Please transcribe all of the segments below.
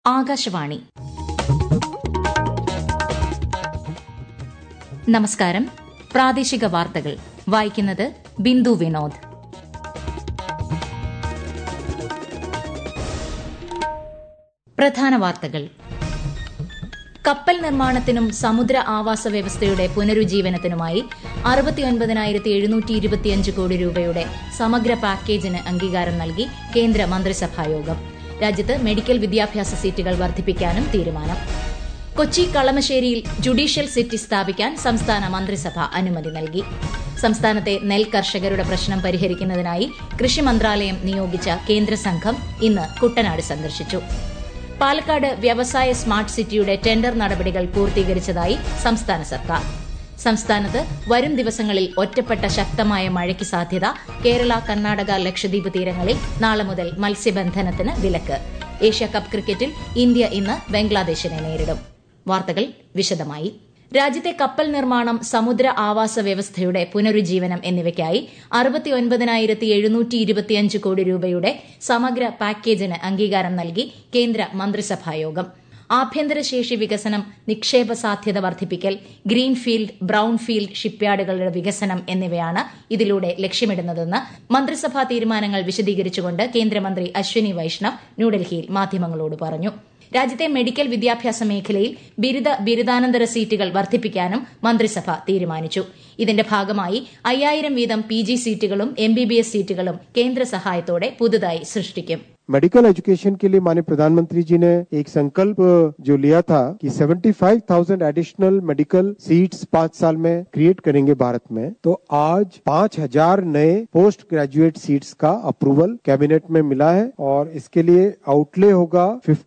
ആകാശവാണി നമസ്കാരം പ്രാദേശിക വാർത്തകൾ വായിക്കുന്നത് ബിന്ദു വിനോദ് പ്രധാന വാർത്തകൾ കപ്പൽ നിർമ്മാണത്തിനും സമുദ്ര ആവാസ വ്യവസ്ഥയുടെ പുനരുജ്ജീവനത്തിനുമായി അറുപത്തിയൊൻപതിനായിരത്തി എഴുന്നൂറ്റി ഇരുപത്തിയഞ്ച് കോടി രൂപയുടെ സമഗ്ര പാക്കേജിന് അംഗീകാരം നൽകി കേന്ദ്ര മന്ത്രിസഭായോഗം രാജ്യത്ത് മെഡിക്കൽ വിദ്യാഭ്യാസ സീറ്റുകൾ വർദ്ധിപ്പിക്കാനും തീരുമാനം കൊച്ചി കളമശ്ശേരിയിൽ ജുഡീഷ്യൽ സിറ്റി സ്ഥാപിക്കാൻ സംസ്ഥാന മന്ത്രിസഭ അനുമതി നൽകി സംസ്ഥാനത്തെ നെൽ കർഷകരുടെ പ്രശ്നം പരിഹരിക്കുന്നതിനായി കൃഷി മന്ത്രാലയം നിയോഗിച്ച കേന്ദ്ര സംഘം ഇന്ന് കുട്ടനാട് സന്ദർശിച്ചു പാലക്കാട് വ്യവസായ സ്മാർട്ട് സിറ്റിയുടെ ടെൻഡർ നടപടികൾ പൂർത്തീകരിച്ചതായി സംസ്ഥാന സർക്കാർ സംസ്ഥാനത്ത് വരും ദിവസങ്ങളിൽ ഒറ്റപ്പെട്ട ശക്തമായ മഴയ്ക്ക് സാധ്യത കേരള കർണാടക ലക്ഷദ്വീപ് തീരങ്ങളിൽ നാളെ മുതൽ മത്സ്യബന്ധനത്തിന് വിലക്ക് ഏഷ്യാകപ്പ് ക്രിക്കറ്റിൽ ഇന്ത്യ ഇന്ന് ബംഗ്ലാദേശിനെ നേരിടും വാർത്തകൾ വിശദമായി രാജ്യത്തെ കപ്പൽ നിർമ്മാണം സമുദ്ര ആവാസ വ്യവസ്ഥയുടെ പുനരുജ്ജീവനം എന്നിവയ്ക്കായി അറുപത്തിയൊൻപതിനായിരത്തി എഴുന്നൂറ്റി ഇരുപത്തിയഞ്ച് കോടി രൂപയുടെ സമഗ്ര പാക്കേജിന് അംഗീകാരം നൽകി കേന്ദ്ര മന്ത്രിസഭായോഗം ആഭ്യന്തരശേഷി വികസനം നിക്ഷേപ സാധ്യത വർദ്ധിപ്പിക്കൽ ഗ്രീൻഫീൽഡ് ബ്രൌൺഫീൽഡ് ഷിപ്പ്യാർഡുകളുടെ വികസനം എന്നിവയാണ് ഇതിലൂടെ ലക്ഷ്യമിടുന്നതെന്ന് മന്ത്രിസഭാ തീരുമാനങ്ങൾ വിശദീകരിച്ചുകൊണ്ട് കേന്ദ്രമന്ത്രി അശ്വിനി വൈഷ്ണവ് ന്യൂഡൽഹിയിൽ മാധ്യമങ്ങളോട് പറഞ്ഞു രാജ്യത്തെ മെഡിക്കൽ വിദ്യാഭ്യാസ മേഖലയിൽ ബിരുദ ബിരുദാനന്തര സീറ്റുകൾ വർദ്ധിപ്പിക്കാനും മന്ത്രിസഭ തീരുമാനിച്ചു ഇതിന്റെ ഭാഗമായി അയ്യായിരം വീതം പി ജി സീറ്റുകളും എം ബി ബി എസ് സീറ്റുകളും കേന്ദ്ര സഹായത്തോടെ പുതുതായി സൃഷ്ടിക്കും मेडिकल एजुकेशन के लिए माननीय प्रधानमंत्री जी ने एक संकल्प जो लिया था कि 75,000 एडिशनल मेडिकल सीट्स पांच साल में क्रिएट करेंगे भारत में तो आज 5,000 नए पोस्ट ग्रेजुएट सीट्स का अप्रूवल कैबिनेट में मिला है और इसके लिए आउटले होगा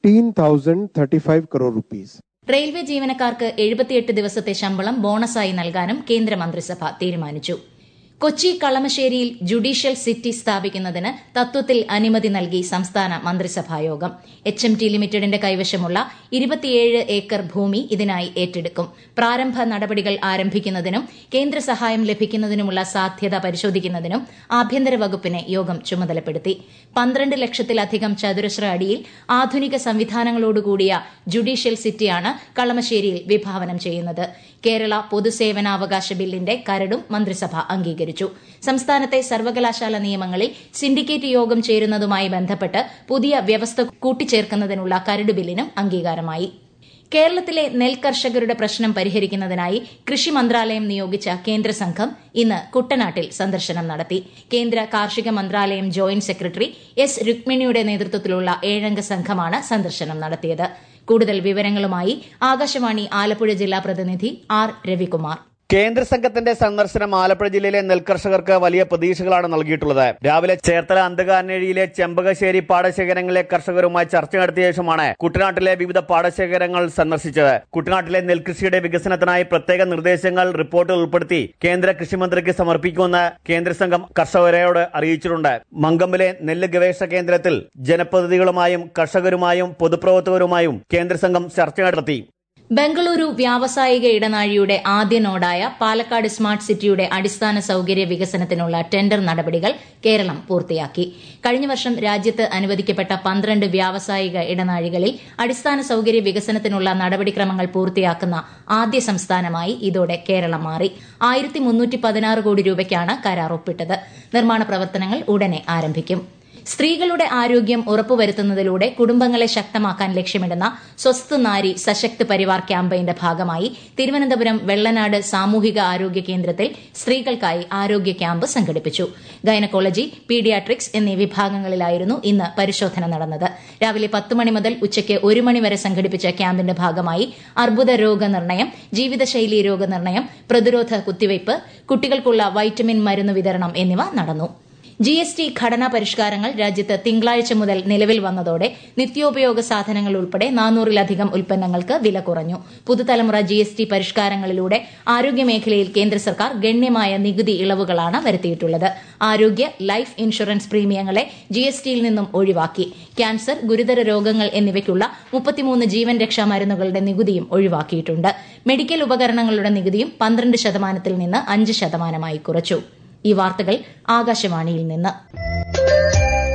15,035 करोड़ रुपीस റെയിൽവേ ജീവനക്കാർക്ക് എഴുപത്തിയെട്ട് ദിവസത്തെ ശമ്പളം ബോണസായി നൽകാനും കേന്ദ്രമന്ത്രിസഭ തീരുമാനിച്ചു കൊച്ചി കളമശ്ശേരിയിൽ ജുഡീഷ്യൽ സിറ്റി സ്ഥാപിക്കുന്നതിന് തത്വത്തിൽ അനുമതി നൽകി സംസ്ഥാന മന്ത്രിസഭായോഗം എച്ച് എം ടി ലിമിറ്റഡിന്റെ കൈവശമുള്ള ഇരുപത്തിയേഴ് ഏക്കർ ഭൂമി ഇതിനായി ഏറ്റെടുക്കും പ്രാരംഭ നടപടികൾ ആരംഭിക്കുന്നതിനും കേന്ദ്ര സഹായം ലഭിക്കുന്നതിനുമുള്ള സാധ്യത പരിശോധിക്കുന്നതിനും ആഭ്യന്തര വകുപ്പിനെ യോഗം ചുമതലപ്പെടുത്തി പന്ത്രണ്ട് ലക്ഷത്തിലധികം ചതുരശ്ര അടിയിൽ ആധുനിക സംവിധാനങ്ങളോടുകൂടിയ ജുഡീഷ്യൽ സിറ്റിയാണ് കളമശ്ശേരിയിൽ വിഭാവനം ചെയ്യുന്നത് കേരള പൊതുസേവനാവകാശ ബില്ലിന്റെ കരടും മന്ത്രിസഭ അംഗീകരിച്ചു സംസ്ഥാനത്തെ സർവകലാശാല നിയമങ്ങളിൽ സിൻഡിക്കേറ്റ് യോഗം ചേരുന്നതുമായി ബന്ധപ്പെട്ട് പുതിയ വ്യവസ്ഥ കൂട്ടിച്ചേർക്കുന്നതിനുള്ള കരട് ബില്ലിനും അംഗീകാരമായി കേരളത്തിലെ നെൽകർഷകരുടെ പ്രശ്നം പരിഹരിക്കുന്നതിനായി കൃഷി മന്ത്രാലയം നിയോഗിച്ച കേന്ദ്ര സംഘം ഇന്ന് കുട്ടനാട്ടിൽ സന്ദർശനം നടത്തി കേന്ദ്ര കാർഷിക മന്ത്രാലയം ജോയിന്റ് സെക്രട്ടറി എസ് രുക്മിണിയുടെ നേതൃത്വത്തിലുള്ള ഏഴംഗ സംഘമാണ് സന്ദർശനം നടത്തിയത് കൂടുതൽ വിവരങ്ങളുമായി ആകാശവാണി ആലപ്പുഴ ജില്ലാ പ്രതിനിധി ആർ രവികുമാർ കേന്ദ്ര സംഘത്തിന്റെ സന്ദർശനം ആലപ്പുഴ ജില്ലയിലെ നെൽകർഷകർക്ക് വലിയ പ്രതീക്ഷകളാണ് നൽകിയിട്ടുള്ളത് രാവിലെ ചേർത്തല അന്തകാനഴിയിലെ ചെമ്പകശ്ശേരി പാടശേഖരങ്ങളിലെ കർഷകരുമായി ചർച്ച നടത്തിയ ശേഷമാണ് കുട്ടനാട്ടിലെ വിവിധ പാടശേഖരങ്ങൾ സന്ദർശിച്ചത് കുട്ടനാട്ടിലെ നെൽകൃഷിയുടെ വികസനത്തിനായി പ്രത്യേക നിർദ്ദേശങ്ങൾ റിപ്പോർട്ടിൽ ഉൾപ്പെടുത്തി കേന്ദ്ര കൃഷിമന്ത്രിക്ക് സമർപ്പിക്കുമെന്ന് കേന്ദ്ര സംഘം കർഷകരോട് അറിയിച്ചിട്ടുണ്ട് മങ്കമ്പിലെ നെല്ല് ഗവേഷണ കേന്ദ്രത്തിൽ ജനപ്രതിനിധികളുമായും കർഷകരുമായും പൊതുപ്രവർത്തകരുമായും കേന്ദ്ര സംഘം ചർച്ച നടത്തി ബംഗളൂരു വ്യാവസായിക ഇടനാഴിയുടെ ആദ്യ നോഡായ പാലക്കാട് സ്മാർട്ട് സിറ്റിയുടെ അടിസ്ഥാന സൌകര്യ വികസനത്തിനുള്ള ടെൻഡർ നടപടികൾ കേരളം പൂർത്തിയാക്കി കഴിഞ്ഞ വർഷം രാജ്യത്ത് അനുവദിക്കപ്പെട്ട പന്ത്രണ്ട് വ്യാവസായിക ഇടനാഴികളിൽ അടിസ്ഥാന സൌകര്യ വികസനത്തിനുള്ള നടപടിക്രമങ്ങൾ പൂർത്തിയാക്കുന്ന ആദ്യ സംസ്ഥാനമായി ഇതോടെ കേരളം മാറി ആയിരത്തി മുന്നൂറ്റി പതിനാറ് കോടി രൂപയ്ക്കാണ് കരാർ ഒപ്പിട്ടത് നിർമ്മാണ പ്രവർത്തനങ്ങൾ ഉടനെ ആരംഭിക്കും സ്ത്രീകളുടെ ആരോഗ്യം ഉറപ്പുവരുത്തുന്നതിലൂടെ കുടുംബങ്ങളെ ശക്തമാക്കാൻ ലക്ഷ്യമിടുന്ന സ്വസ്ഥ നാരി സശക്ത് പരിവാർ ക്യാമ്പയിന്റെ ഭാഗമായി തിരുവനന്തപുരം വെള്ളനാട് സാമൂഹിക ആരോഗ്യ കേന്ദ്രത്തിൽ സ്ത്രീകൾക്കായി ആരോഗ്യ ക്യാമ്പ് സംഘടിപ്പിച്ചു ഗൈനക്കോളജി പീഡിയാട്രിക്സ് എന്നീ വിഭാഗങ്ങളിലായിരുന്നു ഇന്ന് പരിശോധന നടന്നത് രാവിലെ പത്ത് മണി മുതൽ ഉച്ചയ്ക്ക് ഒരു മണി വരെ സംഘടിപ്പിച്ച ക്യാമ്പിന്റെ ഭാഗമായി അർബുദ രോഗനിർണയം ജീവിതശൈലി രോഗനിർണയം പ്രതിരോധ കുത്തിവയ്പ് കുട്ടികൾക്കുള്ള വൈറ്റമിൻ മരുന്ന് വിതരണം എന്നിവ നടന്നു ജി എസ് ടി ഘടനാ പരിഷ്കാരങ്ങൾ രാജ്യത്ത് തിങ്കളാഴ്ച മുതൽ നിലവിൽ വന്നതോടെ നിത്യോപയോഗ സാധനങ്ങൾ ഉൾപ്പെടെ നാനൂറിലധികം ഉൽപ്പന്നങ്ങൾക്ക് വില കുറഞ്ഞു പുതുതലമുറ ജി എസ് ടി പരിഷ്കാരങ്ങളിലൂടെ ആരോഗ്യമേഖലയിൽ കേന്ദ്ര സർക്കാർ ഗണ്യമായ നികുതി ഇളവുകളാണ് വരുത്തിയിട്ടുള്ളത് ആരോഗ്യ ലൈഫ് ഇൻഷുറൻസ് പ്രീമിയങ്ങളെ ജി എസ് ടിയിൽ നിന്നും ഒഴിവാക്കി ക്യാൻസർ ഗുരുതര രോഗങ്ങൾ എന്നിവയ്ക്കുള്ള മുപ്പത്തിമൂന്ന് ജീവൻ രക്ഷാ മരുന്നുകളുടെ നികുതിയും ഒഴിവാക്കിയിട്ടുണ്ട് മെഡിക്കൽ ഉപകരണങ്ങളുടെ നികുതിയും പന്ത്രണ്ട് ശതമാനത്തിൽ നിന്ന് അഞ്ച് ശതമാനമായി കുറച്ചു ഈ വാർത്തകൾ ആകാശവാണിയിൽ നിന്ന്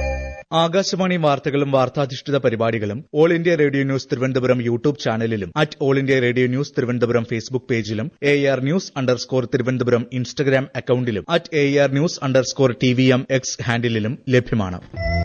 ആകാശവാണി വാർത്തകളും വാർത്താധിഷ്ഠിത പരിപാടികളും all India radio news Thiruvananthapuram YouTube ചാനലിലും at all India radio news Thiruvananthapuram Facebook പേജിലും A R news underscore Thiruvananthapuram Instagram അക്കൌണ്ടിലും at A R news underscore T V M X ഹാൻഡിലും ലഭ്യമാണ്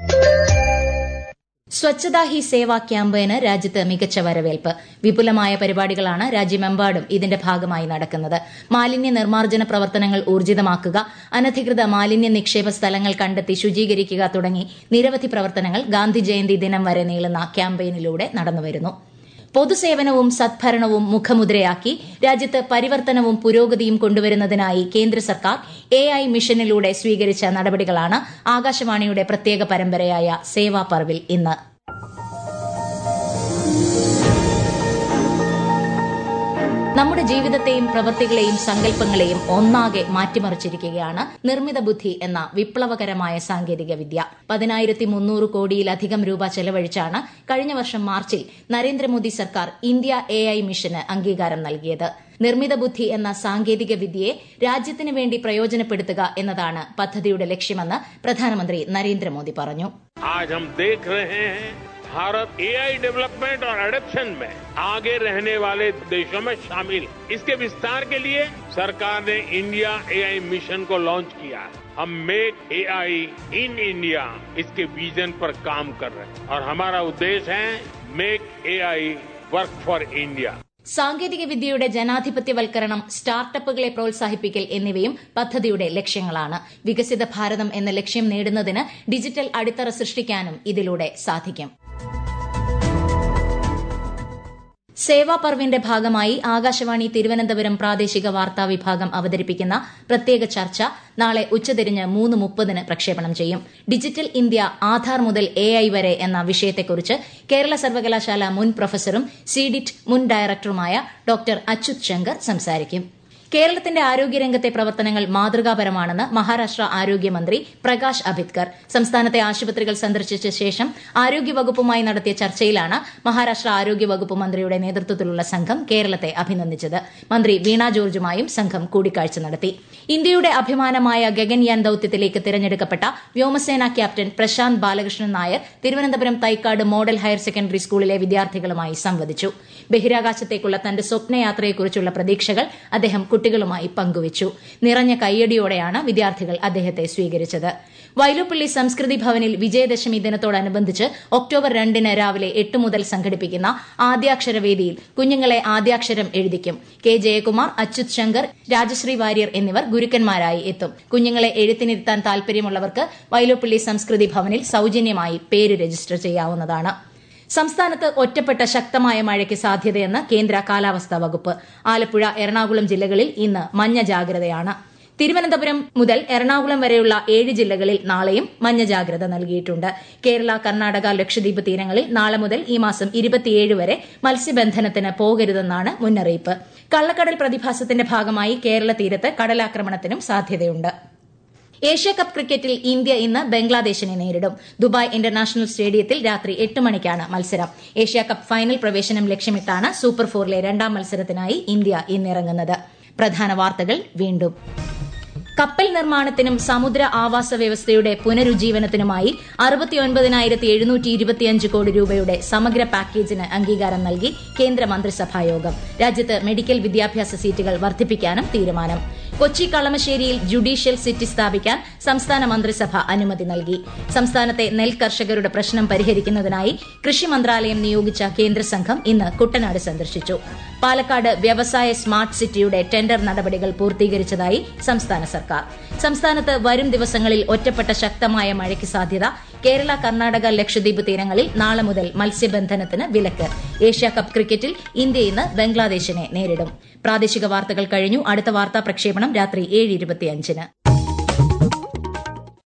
സ്വച്ഛതാ ഹി സേവ ക്യാമ്പയിന് രാജ്യത്ത് മികച്ച വരവേൽപ്പ് വിപുലമായ പരിപാടികളാണ് രാജ്യമെമ്പാടും ഇതിന്റെ ഭാഗമായി നടക്കുന്നത് മാലിന്യ നിർമ്മാർജ്ജന പ്രവർത്തനങ്ങൾ ഊർജിതമാക്കുക അനധികൃത മാലിന്യ നിക്ഷേപ സ്ഥലങ്ങൾ കണ്ടെത്തി ശുചീകരിക്കുക തുടങ്ങി നിരവധി പ്രവർത്തനങ്ങൾ ഗാന്ധി ജയന്തി ദിനം വരെ നീളുന്ന ക്യാമ്പയിനിലൂടെ നടന്നുവരുന്നു പൊതുസേവനവും സദ്ഭരണവും മുഖമുദ്രയാക്കി രാജ്യത്ത് പരിവർത്തനവും പുരോഗതിയും കൊണ്ടുവരുന്നതിനായി കേന്ദ്ര സർക്കാർ എ ഐ മിഷനിലൂടെ സ്വീകരിച്ച നടപടികളാണ് ആകാശവാണിയുടെ പ്രത്യേക പരമ്പരയായ സേവാ പർവിൽ ഇന്ന് നമ്മുടെ ജീവിതത്തെയും പ്രവൃത്തികളെയും സങ്കല്പങ്ങളെയും ഒന്നാകെ മാറ്റിമറിച്ചിരിക്കുകയാണ് നിർമ്മിത ബുദ്ധി എന്ന വിപ്ലവകരമായ സാങ്കേതിക വിദ്യ പതിനായിരത്തി മുന്നൂറ് കോടിയിലധികം രൂപ ചെലവഴിച്ചാണ് കഴിഞ്ഞ വർഷം മാർച്ചിൽ നരേന്ദ്രമോദി സർക്കാർ ഇന്ത്യ എ ഐ മിഷന് അംഗീകാരം നൽകിയത് നിർമ്മിത ബുദ്ധി എന്ന സാങ്കേതിക വിദ്യയെ രാജ്യത്തിന് വേണ്ടി പ്രയോജനപ്പെടുത്തുക എന്നതാണ് പദ്ധതിയുടെ ലക്ഷ്യമെന്ന് പ്രധാനമന്ത്രി നരേന്ദ്രമോദി പറഞ്ഞു आज हम देख रहे हैं भारत एआई डेवलपमेंट और एडप्शन में आगे रहने वाले देशों में शामिल इसके विस्तार के लिए सरकार ने इंडिया एआई मिशन को लॉन्च किया है हम मेक एआई इन इंडिया इसके विजन पर काम कर रहे हैं और हमारा उद्देश्य है make AI work for India സാങ്കേതിക വിദ്യയുടെ ജനാധിപത്യവൽക്കരണം സ്റ്റാർട്ടപ്പുകളെ പ്രോത്സാഹിപ്പിക്കൽ എന്നിവയും പദ്ധതിയുടെ ലക്ഷ്യങ്ങളാണ് വികസിത ഭാരതം എന്ന ലക്ഷ്യം നേടുന്നതിന് ഡിജിറ്റൽ അടിത്തറ സൃഷ്ടിക്കാനും ഇതിലൂടെ സാധിക്കും സേവാ പർവിന്റെ ഭാഗമായി ആകാശവാണി തിരുവനന്തപുരം പ്രാദേശിക വാർത്താ വിഭാഗം അവതരിപ്പിക്കുന്ന പ്രത്യേക ചർച്ച നാളെ ഉച്ചതിരിഞ്ഞ് മൂന്ന് മുപ്പതിന് പ്രക്ഷേപണം ചെയ്യും ഡിജിറ്റൽ ഇന്ത്യ ആധാർ മുതൽ എ ഐ വരെ എന്ന വിഷയത്തെക്കുറിച്ച് കേരള സർവകലാശാല മുൻ പ്രൊഫസറും സിഡിറ്റ് മുൻ ഡയറക്ടറുമായ ഡോക്ടർ അച്യുത് ശങ്കർ സംസാരിക്കും കേരളത്തിന്റെ ആരോഗ്യരംഗത്തെ പ്രവർത്തനങ്ങൾ മാതൃകാപരമാണെന്ന് മഹാരാഷ്ട്ര ആരോഗ്യമന്ത്രി പ്രകാശ് അഭിത്കർ സംസ്ഥാനത്തെ ആശുപത്രികൾ സന്ദർശിച്ച ശേഷം ആരോഗ്യവകുപ്പുമായി നടത്തിയ ചർച്ചയിലാണ് മഹാരാഷ്ട്ര ആരോഗ്യവകുപ്പ് മന്ത്രിയുടെ നേതൃത്വത്തിലുള്ള സംഘം കേരളത്തെ അഭിനന്ദിച്ചത് മന്ത്രി വീണ ജോർജുമായും സംഘം കൂടിക്കാഴ്ച നടത്തി ഇന്ത്യയുടെ അഭിമാനമായ ഗഗൻയാൻ ദൌത്യത്തിലേക്ക് തിരഞ്ഞെടുക്കപ്പെട്ട വ്യോമസേന captain Prashanth Balakrishnan Nair Thiruvananthapuram Thycaud model higher secondary സ്കൂളിലെ വിദ്യാർത്ഥികളുമായി സംവദിച്ചു ബഹിരാകാശത്തേക്കുള്ള തന്റെ സ്വപ്നയാത്രയെക്കുറിച്ചുള്ള പ്രതീക്ഷകൾ അദ്ദേഹം കുട്ടികളുമായി പങ്കുവച്ചു നിറഞ്ഞ കയ്യടിയോടെയാണ് വിദ്യാർത്ഥികൾ അദ്ദേഹത്തെ സ്വീകരിച്ചത് വൈലോപ്പള്ളി സംസ്കൃതി ഭവനിൽ വിജയദശമി ദിനത്തോടനുബന്ധിച്ച് ഒക്ടോബർ രണ്ടിന് രാവിലെ എട്ട് മുതൽ സംഘടിപ്പിക്കുന്ന ആദ്യാക്ഷര വേദിയിൽ കുഞ്ഞുങ്ങളെ ആദ്യാക്ഷരം എഴുതിക്കും കെ ജയകുമാർ അച്യുത് ശങ്കർ രാജശ്രീ വാര്യർ എന്നിവർ ഗുരുക്കന്മാരായി എത്തും കുഞ്ഞുങ്ങളെ എഴുത്തിനിരുത്താൻ താൽപര്യമുള്ളവർക്ക് വൈലോപ്പള്ളി സംസ്കൃതി ഭവനിൽ സൌജന്യമായി പേര് രജിസ്റ്റർ ചെയ്യാവുന്നതാണ് സംസ്ഥാനത്ത് ഒറ്റപ്പെട്ട ശക്തമായ മഴയ്ക്ക് സാധ്യതയെന്ന് കേന്ദ്ര കാലാവസ്ഥാ വകുപ്പ് ആലപ്പുഴ എറണാകുളം ജില്ലകളിൽ ഇന്ന് മഞ്ഞ ജാഗ്രതയാണ് തിരുവനന്തപുരം മുതൽ എറണാകുളം വരെയുള്ള ഏഴ് ജില്ലകളിൽ നാളെയും മഞ്ഞ ജാഗ്രത നൽകിയിട്ടുണ്ട് കേരള കർണാടക ലക്ഷദ്വീപ് തീരങ്ങളിൽ നാളെ മുതൽ ഈ മാസം ഇരുപത്തിയേഴ് വരെ മത്സ്യബന്ധനത്തിന് പോകരുതെന്നാണ് മുന്നറിയിപ്പ് കള്ളക്കടൽ പ്രതിഭാസത്തിന്റെ ഭാഗമായി കേരള തീരത്ത് കടലാക്രമണത്തിനും സാധ്യതയുണ്ട് ഏഷ്യ കപ്പ് ക്രിക്കറ്റിൽ ഇന്ത്യ ഇന്ന് ബംഗ്ലാദേശിനെ നേരിടും ദുബായ് ഇന്റർനാഷണൽ സ്റ്റേഡിയത്തിൽ രാത്രി എട്ട് മണിക്കാണ് മത്സരം ഏഷ്യ കപ്പ് ഫൈനൽ പ്രവേശനം ലക്ഷ്യമിട്ടാണ് സൂപ്പർ ഫോറിലെ രണ്ടാം മത്സരത്തിനായി ഇന്ത്യ ഇന്നിറങ്ങുന്നത് പ്രധാന വാർത്തകൾ വീണ്ടും കപ്പൽ നിർമ്മാണത്തിനും സമുദ്ര ആവാസ വ്യവസ്ഥയുടെ പുനരുജ്ജീവനത്തിനുമായി അറുപത്തിയൊൻപതിനായിരത്തി എഴുന്നൂറ്റി ഇരുപത്തിയഞ്ച് കോടി രൂപയുടെ സമഗ്ര പാക്കേജിന് അംഗീകാരം നൽകി കേന്ദ്ര മന്ത്രിസഭായോഗം രാജ്യത്ത് മെഡിക്കൽ വിദ്യാഭ്യാസ സീറ്റുകൾ വർദ്ധിപ്പിക്കാനും തീരുമാനം കൊച്ചി കളമശ്ശേരിയിൽ ജുഡീഷ്യൽ സിറ്റി സ്ഥാപിക്കാൻ സംസ്ഥാന മന്ത്രിസഭ അനുമതി നൽകി സംസ്ഥാനത്തെ നെൽ കർഷകരുടെ പ്രശ്നം പരിഹരിക്കുന്നതിനായി കൃഷി മന്ത്രാലയം നിയോഗിച്ച കേന്ദ്ര സംഘം ഇന്ന് കുട്ടനാട് സന്ദർശിച്ചു പാലക്കാട് വ്യവസായ സ്മാർട്ട് സിറ്റിയുടെ ടെൻഡർ നടപടികൾ പൂർത്തീകരിച്ചതായി സംസ്ഥാന സർക്കാർ സംസ്ഥാനത്ത് വരും ദിവസങ്ങളിൽ ഒറ്റപ്പെട്ട ശക്തമായ മഴയ്ക്ക് സാധ്യത കേരള കർണാടക ലക്ഷദ്വീപ് തീരങ്ങളിൽ നാളെ മുതൽ മത്സ്യബന്ധനത്തിന് വിലക്ക് ഏഷ്യ കപ്പ് ക്രിക്കറ്റിൽ ഇന്ത്യ ഇന്ന് ബംഗ്ലാദേശിനെ നേരിടും പ്രാദേശിക വാർത്തകൾ കഴിഞ്ഞു അടുത്ത വാർത്താ പ്രക്ഷേപണം രാത്രി ഏഴ് ഇരുപത്തിയഞ്ചിന്